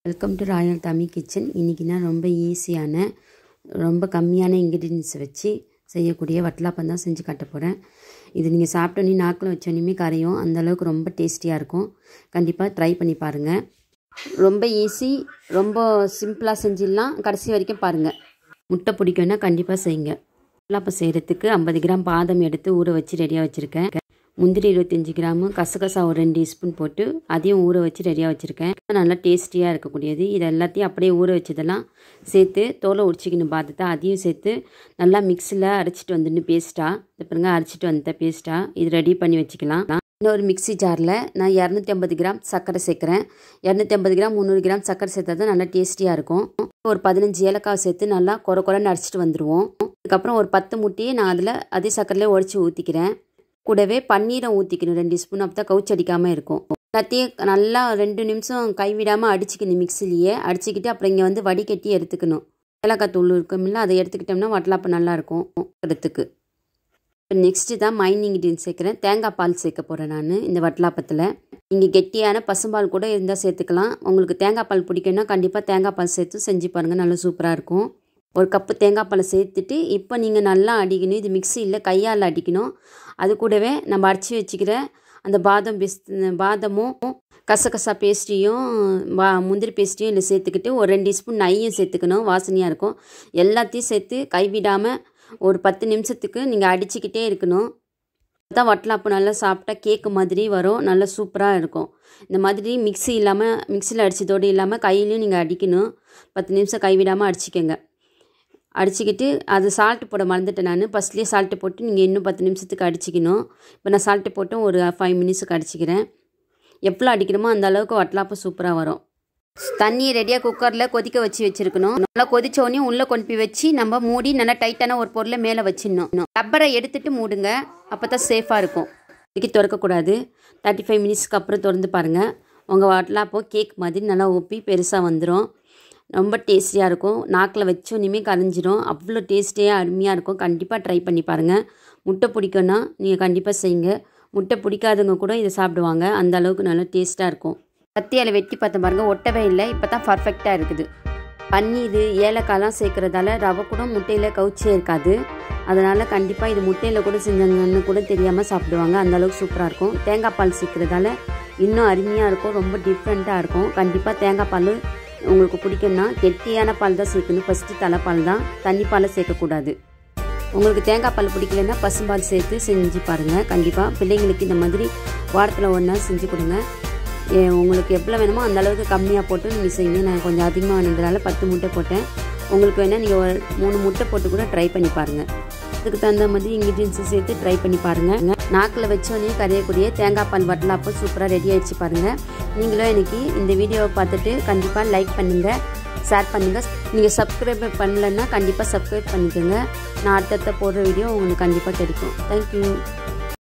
welcome to royal Tamil kitchen இன்றைக்கி நான் ரொம்ப ஈஸியான ரொம்ப கம்மியான இன்க்ரீடியன்ஸ் வச்சு செய்யக்கூடிய வட்டலாப்பம் தான் செஞ்சு காட்ட போகிறேன் இது நீங்கள் சாப்பிட்டோன்னே நாக்கில் வச்சோன்னே கரையும் அந்தளவுக்கு ரொம்ப டேஸ்டியாக இருக்கும் கண்டிப்பாக ட்ரை பண்ணி பாருங்கள் ரொம்ப ஈஸி ரொம்ப சிம்பிளாக செஞ்சிடலாம் கடைசி வரைக்கும் பாருங்கள் முட்டை பிடிக்கும்னா கண்டிப்பாக செய்யுங்க வட்டலாப்பம் செய்கிறதுக்கு ஐம்பது கிராம் பாதம் எடுத்து ஊற வச்சு ரெடியாக வச்சுருக்கேன் முந்திரி இருபத்தஞ்சி கிராமு கசகசா ஒரு ரெண்டு டீஸ்பூன் போட்டு அதையும் ஊற வச்சு ரெடியாக வச்சுருக்கேன் நல்லா டேஸ்டியாக இருக்கக்கூடியது இது எல்லாத்தையும் அப்படியே ஊற வச்சதெல்லாம் சேர்த்து தோலை உரிச்சிக்கணும் பாதத்தை அதையும் சேர்த்து நல்லா மிக்ஸியில் அரைச்சிட்டு வந்துன்னு பேஸ்ட்டாக இது பாருங்க அரைச்சிட்டு வந்த பேஸ்ட்டாக இது ரெடி பண்ணி வச்சுக்கலாம் இன்னொரு மிக்ஸி ஜாரில் நான் இரநூத்தி ஐம்பது கிராம் சர்க்கரை சேர்க்குறேன் இரநூத்தி ஐம்பது கிராம் முந்நூறு கிராம் சர்க்கரை சேர்த்தா தான் நல்லா டேஸ்டியாக இருக்கும் ஒரு பதினஞ்சு ஏலக்காய் சேர்த்து நல்லா குறை குறைன்னு அரைச்சிட்டு வந்துடுவோம் அதுக்கப்புறம் ஒரு பத்து முட்டையை நான் அதில் அதே சர்க்கரையிலே உடச்சி ஊற்றிக்கிறேன் கூடவே பன்னீரை ஊற்றிக்கணும் ரெண்டு ஸ்பூன் அப்போ தான் கவுச்சு அடிக்காமல் இருக்கும் எல்லாத்தையும் நல்லா ரெண்டு நிமிஷம் கைவிடாமல் அடிச்சுக்கணும் மிக்சிலேயே அடிச்சுக்கிட்டு அப்புறம் இங்கே வந்து வடிகட்டி எடுத்துக்கணும் ஏலக்காய் தூள் இருக்குமில்ல அதை எடுத்துக்கிட்டோம்னா வட்டலாப்பம் நல்லாயிருக்கும் எடுத்துக்கு இப்போ நெக்ஸ்ட்டு தான் மைன் இன்கிரீடியன்ட் சேர்க்குறேன் தேங்காய் பால் சேர்க்க போகிறேன் நான் இந்த வட்டலாப்பத்தில் இங்கே கெட்டியான பசும்பால் கூட இருந்தால் சேர்த்துக்கலாம் உங்களுக்கு தேங்காய் பால் பிடிக்கும்னா கண்டிப்பாக தேங்காய் பால் சேர்த்து செஞ்சு பாருங்கள் நல்லா சூப்பராக இருக்கும் ஒரு கப்பு தேங்காய் பாலை சேர்த்துட்டு இப்போ நீங்கள் நல்லா அடிக்கணும் இது மிக்சியில் கையால் அடிக்கணும் அது கூடவே நம்ம அரைச்சி வச்சுக்கிற அந்த பாதம் பிஸ் பாதமும் கசகசா பேஸ்ட்ரியும் வா முந்திரி பேஸ்ட்ரியும் இதில் சேர்த்துக்கிட்டு ஒரு ரெண்டு ஸ்பூன் நெய்யும் சேர்த்துக்கணும் வாசனையாக இருக்கும் எல்லாத்தையும் சேர்த்து கைவிடாமல் ஒரு பத்து நிமிஷத்துக்கு நீங்கள் அடிச்சுக்கிட்டே இருக்கணும் தான் வட்டலாப்பு நல்லா சாப்பிட்டா கேக்கு மாதிரி வரும் நல்லா சூப்பராக இருக்கும் இந்த மாதிரி மிக்ஸி இல்லாமல் மிக்சியில் அடித்ததோடு இல்லாமல் கையிலையும் நீங்கள் அடிக்கணும் பத்து நிமிஷம் கைவிடாமல் அடிச்சிக்கோங்க அடிச்சுக்கிட்டு அது சால்ட்டு போட மறந்துட்டேன் நான் ஃபஸ்ட்லேயே சால்ட்டு போட்டு நீங்கள் இன்னும் பத்து நிமிஷத்துக்கு அடிச்சிக்கணும் இப்போ நான் சால்ட்டு போட்டு ஒரு ஃபைவ் மினிட்ஸுக்கு அடிச்சிக்கிறேன் எவ்வளோ அடிக்கணுமோ அந்த அளவுக்கு வட்டலாப்பு சூப்பராக வரும் தண்ணி ரெடியாக குக்கரில் கொதிக்க வச்சு வச்சுருக்கணும் நல்லா கொதிச்சோடனே உள்ளே கொண்டு போய் வச்சு நம்ம மூடி நல்லா டைட்டான ஒரு பொருளை மேலே வச்சிடணும் ரப்பரை எடுத்துகிட்டு மூடுங்க அப்போ தான் சேஃபாக இருக்கும் இதுக்கு திறக்கக்கூடாது தேர்ட்டி ஃபைவ் மினிட்ஸ்க்கு அப்புறம் திறந்து பாருங்கள் உங்கள் வட்டலாப்போ கேக் மாதிரி நல்லா ஒப்பி பெருசாக வந்துடும் ரொம்ப டேஸ்டியாக இருக்கும் நாக்கில் வச்சு இனிமேல் கரைஞ்சிரும் அவ்வளோ டேஸ்டியாக அருமையாக இருக்கும் கண்டிப்பாக ட்ரை பண்ணி பாருங்கள் முட்டை பிடிக்கும்னா நீங்கள் கண்டிப்பாக செய்யுங்க முட்டை பிடிக்காதவங்க கூட இதை சாப்பிடுவாங்க அந்த அளவுக்கு நல்லா டேஸ்ட்டாக இருக்கும் கத்தியால் வெட்டி பார்த்த பாருங்கள் ஒட்டவே இல்லை இப்போ தான் பர்ஃபெக்டாக இருக்குது பன்னீர் ஏலக்காய்லாம் சேர்க்குறதால ரவை கூட முட்டையில் கவுச்சே இருக்காது அதனால் கண்டிப்பாக இது முட்டையில் கூட செஞ்சாங்கன்னு கூட தெரியாமல் சாப்பிடுவாங்க அந்தளவுக்கு சூப்பராக இருக்கும் தேங்காய் பால் சேர்க்குறதால இன்னும் அருமையாக இருக்கும் ரொம்ப டிஃப்ரெண்ட்டாக இருக்கும் கண்டிப்பாக தேங்காய் பால் உங்களுக்கு பிடிக்கும்னா கெட்டியான பால் தான் சேர்க்கணும் ஃபஸ்ட்டு தலைப்பால் தான் தண்ணி பாலை சேர்க்கக்கூடாது உங்களுக்கு தேங்காய் பால் பிடிக்கலன்னா பசும்பால் சேர்த்து செஞ்சு பாருங்கள் கண்டிப்பாக பிள்ளைங்களுக்கு இந்த மாதிரி வாரத்தில் ஒரு நாள் செஞ்சு கொடுங்க உங்களுக்கு எவ்வளோ வேணுமோ அந்த அளவுக்கு கம்மியாக போட்டு நீங்கள் செய்யுங்க நான் கொஞ்சம் அதிகமாக வேணுங்கிறதால பத்து முட்டை போட்டேன் உங்களுக்கு வேணால் நீங்கள் ஒரு மூணு முட்டை போட்டு கூட ட்ரை பண்ணி பாருங்கள் அதுக்கு தகுந்த மாதிரி இன்க்ரீடியன்ஸை சேர்த்து ட்ரை பண்ணி பாருங்கள் நாக்கில் வச்சோடனே கரையக்கூடிய தேங்காய் பால் வட்டலாப்போ சூப்பராக ரெடி ஆகிடுச்சு பாருங்கள் நீங்களும் எனக்கு இந்த வீடியோவை பார்த்துட்டு கண்டிப்பாக லைக் பண்ணுங்கள் ஷேர் பண்ணுங்கள் நீங்கள் சப்ஸ்கிரைப் பண்ணலன்னா கண்டிப்பாக சப்ஸ்கிரைப் பண்ணிக்கோங்க நான் அடுத்தடுத்த போடுற வீடியோ உங்களுக்கு கண்டிப்பாக கிடைக்கும் தேங்க்யூ